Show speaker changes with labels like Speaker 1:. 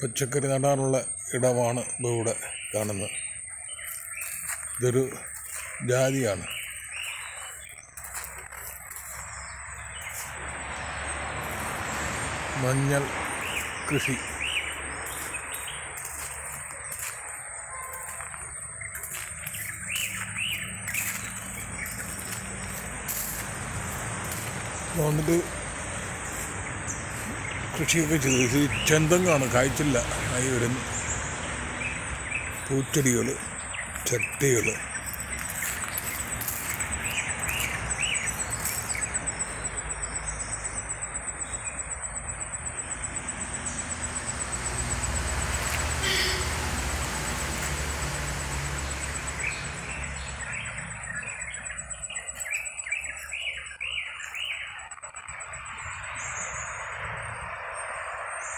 Speaker 1: പച്ചക്കറി നടാനുള്ള ഇടമാണ് ഇവിടെ കാണുന്നത് ഇതൊരു ജാതിയാണ് മഞ്ഞൾ കൃഷി വന്നിട്ട് കൃഷിയൊക്കെ ചെയ്തു ഇത് ചെന്തങ്ങാണ് കായ്ച്ചില്ല ആയി വരുന്നു പൂച്ചെടികൾ ചട്ടികൾ